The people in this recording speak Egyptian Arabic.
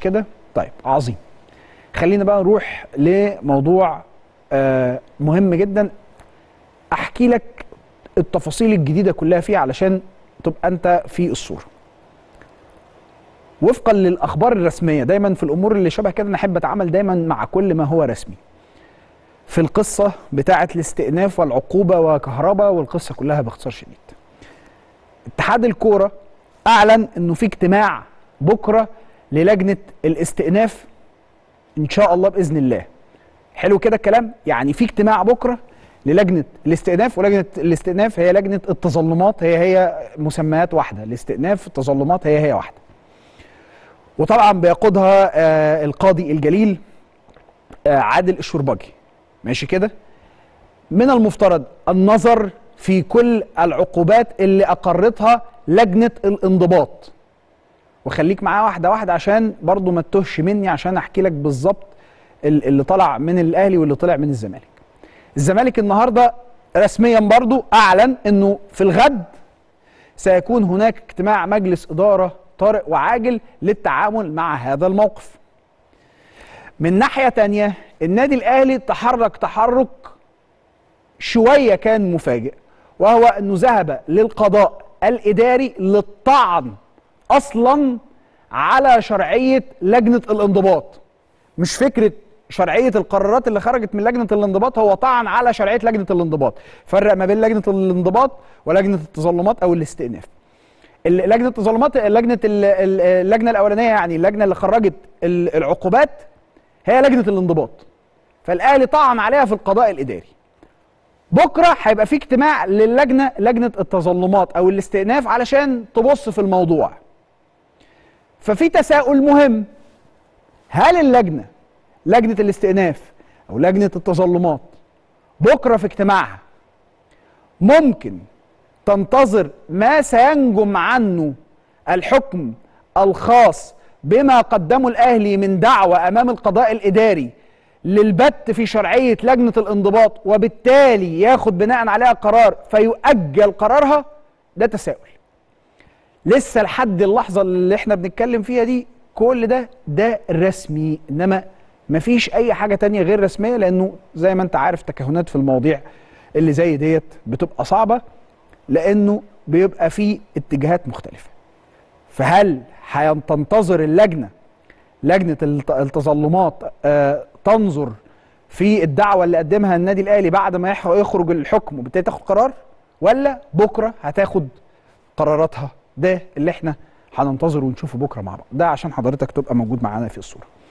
كده طيب عظيم خلينا بقى نروح لموضوع آه مهم جدا احكي لك التفاصيل الجديده كلها فيه علشان تبقى انت في الصوره وفقا للاخبار الرسميه دايما في الامور اللي شبه كده انا احب اتعامل دايما مع كل ما هو رسمي في القصه بتاعه الاستئناف والعقوبه وكهرباء والقصه كلها باختصار شديد اتحاد الكوره اعلن انه في اجتماع بكره للجنه الاستئناف ان شاء الله باذن الله حلو كده الكلام يعني في اجتماع بكره للجنه الاستئناف ولجنه الاستئناف هي لجنه التظلمات هي هي مسميات واحده الاستئناف التظلمات هي هي واحده وطبعا بيقودها آه القاضي الجليل آه عادل الشربجي ماشي كده من المفترض النظر في كل العقوبات اللي اقرتها لجنه الانضباط وخليك معاه واحده واحده عشان برضو ما تتوهش مني عشان احكي لك بالظبط اللي طلع من الاهلي واللي طلع من الزمالك الزمالك النهارده رسميا برضو اعلن انه في الغد سيكون هناك اجتماع مجلس اداره طارئ وعاجل للتعامل مع هذا الموقف من ناحيه تانية النادي الاهلي تحرك تحرك شويه كان مفاجئ وهو انه ذهب للقضاء الاداري للطعن اصلا على شرعيه لجنه الانضباط مش فكره شرعيه القرارات اللي خرجت من لجنه الانضباط هو طعن على شرعيه لجنه الانضباط فرق ما بين لجنه الانضباط ولجنه التظلمات او الاستئناف لجنه التظلمات لجنه اللجنه الاولانيه يعني اللجنه اللي خرجت العقوبات هي لجنه الانضباط فالاهلي طعن عليها في القضاء الاداري بكره هيبقى في اجتماع للجنه لجنه التظلمات او الاستئناف علشان تبص في الموضوع ففي تساؤل مهم هل اللجنه لجنه الاستئناف او لجنه التظلمات بكره في اجتماعها ممكن تنتظر ما سينجم عنه الحكم الخاص بما قدمه الاهلي من دعوه امام القضاء الاداري للبت في شرعيه لجنه الانضباط وبالتالي ياخد بناء عليها قرار فيؤجل قرارها ده تساؤل لسه لحد اللحظه اللي احنا بنتكلم فيها دي كل ده ده رسمي انما مفيش اي حاجه تانية غير رسميه لانه زي ما انت عارف تكهنات في المواضيع اللي زي ديت بتبقى صعبه لانه بيبقى فيه اتجاهات مختلفه فهل هتنتظر اللجنه لجنه التظلمات آه تنظر في الدعوه اللي قدمها النادي الاهلي بعد ما يخرج الحكم وبالتالي تاخد قرار ولا بكره هتاخد قراراتها ده اللي احنا هننتظر ونشوفه بكره مع بعض ده عشان حضرتك تبقى موجود معانا في الصوره